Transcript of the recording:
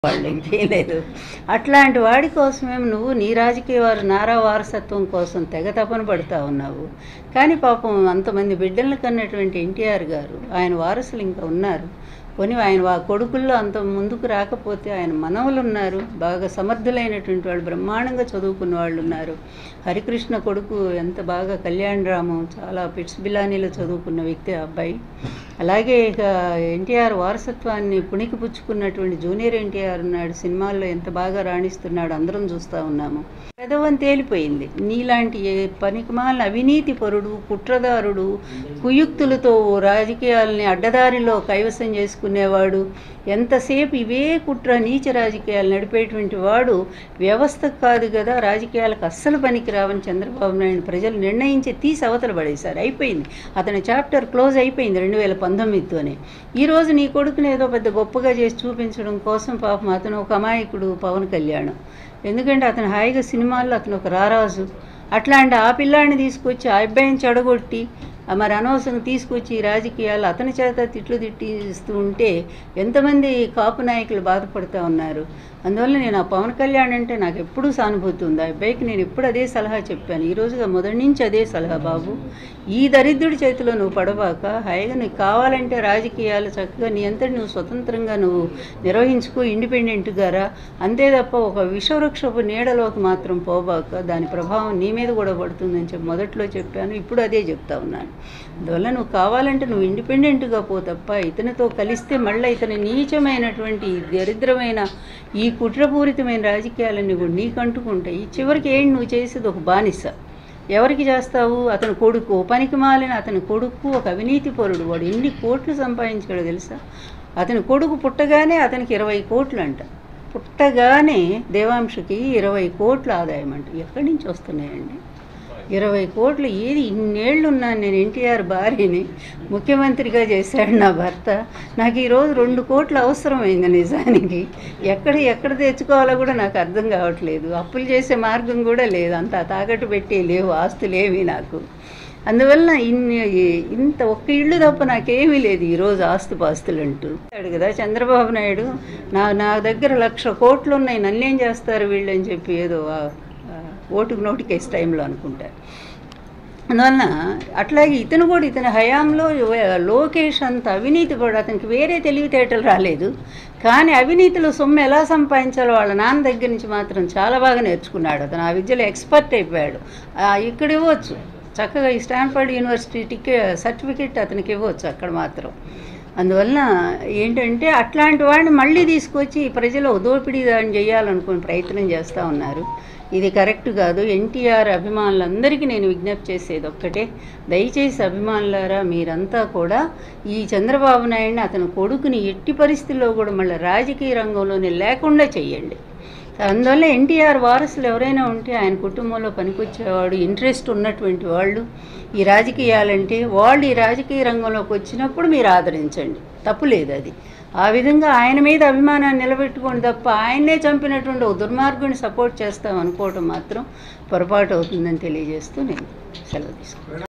వాళ్ళు ఇంకేం లేదు అట్లాంటి వాడి కోసమేమో నువ్వు నీ రాజకీయ వారు నారా వారసత్వం కోసం తెగ తపన పడుతూ ఉన్నావు కానీ పాపం అంతమంది బిడ్డలను కన్నటువంటి ఎన్టీఆర్ గారు ఆయన వారసులు ఇంకా ఉన్నారు కొని ఆయన వా కొడుకుల్లో అంత ముందుకు రాకపోతే ఆయన మనవలు ఉన్నారు బాగా సమర్థులైనటువంటి వాళ్ళు బ్రహ్మాండంగా చదువుకున్న వాళ్ళు ఉన్నారు హరికృష్ణ కొడుకు ఎంత బాగా కళ్యాణరాము చాలా పిట్స్ బిలానీలో చదువుకున్న వ్యక్తి ఆ అబ్బాయి అలాగే ఇక ఎన్టీఆర్ వారసత్వాన్ని పుణికి పుచ్చుకున్నటువంటి జూనియర్ ఎన్టీఆర్ ఉన్నాడు సినిమాల్లో ఎంత బాగా రాణిస్తున్నాడు అందరం చూస్తూ ఉన్నాము పెదవని తేలిపోయింది నీలాంటి ఏ పనికిమాలిన అవినీతి పరుడు కుట్రదారుడు కుయుక్తులతో రాజకీయాలని అడ్డదారిలో కైవసం చేసుకునేవాడు ఎంతసేపు ఇవే కుట్ర నీచ రాజకీయాలు నడిపేటువంటి వాడు వ్యవస్థకు కాదు కదా రాజకీయాలకు అస్సలు పనికి రావని చంద్రబాబు నాయుడు ప్రజలు నిర్ణయించి తీసి అవతల పడేశారు అయిపోయింది అతని చాప్టర్ క్లోజ్ అయిపోయింది రెండు వేల పంతొమ్మిదితోనే ఈరోజు నీ కొడుకుని ఏదో పెద్ద గొప్పగా చేసి చూపించడం కోసం పాపం అతను ఒక అమాయకుడు పవన్ కళ్యాణ్ ఎందుకంటే అతను హాయిగా సినిమాల్లో అతను ఒక రారాజు అట్లాంటి ఆ పిల్లాడిని తీసుకొచ్చి ఆ అబ్బాయిని చెడగొట్టి ఆ మరి అనవసరంగా తీసుకొచ్చి ఈ రాజకీయాలు అతని చేత తిట్లు తిట్టిస్తూ ఉంటే ఎంతమంది కాపు నాయకులు బాధపడుతూ ఉన్నారు అందువల్ల నేను ఆ పవన్ కళ్యాణ్ అంటే నాకు ఎప్పుడూ సానుభూతి ఉంది ఆ అబ్బాయికి నేను ఎప్పుడు అదే సలహా చెప్పాను ఈ రోజుగా మొదటి నుంచి అదే సలహా బాబు ఈ దరిద్రుడి చేతిలో నువ్వు పడబాక హాయిగా నీకు కావాలంటే రాజకీయాలు చక్కగా నీ అంతటి నువ్వు స్వతంత్రంగా నువ్వు నిర్వహించుకో ఇండిపెండెంట్గా రా అంతే తప్ప ఒక విషవృక్షపు నీడలోకి మాత్రం పోబాక దాని ప్రభావం నీ మీద కూడా పడుతుందని చెప్పి మొదట్లో చెప్పాను ఇప్పుడు అదే చెప్తా ఉన్నాను అందువల్ల నువ్వు కావాలంటే నువ్వు ఇండిపెండెంట్గా పో తప్ప ఇతనితో కలిస్తే మళ్ళీ ఇతని నీచమైనటువంటి ఈ దరిద్రమైన ఈ కుట్రపూరితమైన రాజకీయాలన్నీ కూడా నీకు అంటుకుంటాయి చివరికి ఏంటి నువ్వు చేసేది ఒక బానిస ఎవరికి చేస్తావు అతని కొడుకు పనికి మాలిన అతని కొడుకు ఒక అవినీతి పరుడు వాడు ఎన్ని కోట్లు సంపాదించాడో తెలుసా అతని కొడుకు పుట్టగానే అతనికి ఇరవై కోట్లు అంట పుట్టగానే దేవాంశకి ఇరవై కోట్ల ఆదాయం అంట ఎక్కడి నుంచి వస్తున్నాయండి ఇరవై కోట్లు ఏది ఇన్నేళ్ళు ఉన్నాను నేను ఎన్టీఆర్ భార్యని ముఖ్యమంత్రిగా చేశాడు నా భర్త నాకు ఈరోజు రెండు కోట్లు అవసరమైంది నిజానికి ఎక్కడ ఎక్కడ తెచ్చుకోవాలో కూడా నాకు అర్థం కావట్లేదు అప్పులు చేసే మార్గం కూడా లేదు అంత తాకట్టు పెట్టి లేవు ఆస్తులేవి నాకు అందువల్ల ఇన్ని ఇంత ఒక్క ఇల్లు తప్ప నాకేమీ లేదు ఈరోజు ఆస్తుపాస్తులు అంటూ అన్నాడు కదా చంద్రబాబు నాయుడు నా నా దగ్గర లక్ష కోట్లు ఉన్నాయి నన్నేం చేస్తారు వీళ్ళు అని చెప్పి ఏదో ఆ, ఆ, ఓటుకు నోటికేసి టైంలో అనుకుంటారు అందువలన అట్లాగే ఇతను కూడా ఇతని హయాంలో లోకేష్ అంత అవినీతి కూడా అతనికి వేరే తెలివితేటలు రాలేదు కానీ అవినీతిలో సొమ్ము ఎలా సంపాదించాలో వాళ్ళ నాన్న దగ్గర నుంచి మాత్రం చాలా బాగా నేర్చుకున్నాడు అతను ఆ విద్యలో ఎక్స్పర్ట్ అయిపోయాడు ఆ, ఇక్కడ ఇవ్వచ్చు చక్కగా ఈ స్టాన్ఫర్డ్ యూనివర్సిటీ టికె సర్టిఫికెట్ అతనికి ఇవ్వచ్చు అక్కడ మాత్రం అందువలన ఏంటంటే అట్లాంటి వాడిని మళ్ళీ తీసుకొచ్చి ఈ ప్రజలు దోపిడీ దాన్ని చేయాలనుకుని ప్రయత్నం చేస్తూ ఉన్నారు ఇది కరెక్ట్ కాదు ఎన్టీఆర్ అభిమానులందరికీ నేను విజ్ఞప్తి చేసేది ఒక్కటే దయచేసి అభిమానులారా మీరంతా కూడా ఈ చంద్రబాబు నాయుడిని అతని కొడుకుని ఎట్టి పరిస్థితుల్లో కూడా మళ్ళీ రాజకీయ రంగంలోనే లేకుండా చెయ్యండి అందువల్ల ఎన్టీఆర్ వారసులు ఎవరైనా ఉంటే ఆయన కుటుంబంలో పనికొచ్చేవాడు ఇంట్రెస్ట్ ఉన్నటువంటి వాళ్ళు ఈ రాజకీయాలంటే వాళ్ళు ఈ రాజకీయ రంగంలోకి వచ్చినప్పుడు మీరు ఆదరించండి తప్పు లేదు అది ఆ విధంగా ఆయన మీద అభిమానాన్ని నిలబెట్టుకోండి తప్ప ఆయన్నే చంపినటువంటి ఒక దుర్మార్గుని సపోర్ట్ చేస్తాం అనుకోవటం మాత్రం పొరపాటు అవుతుందని తెలియజేస్తూ నేను సెలవు తీసుకుంటాను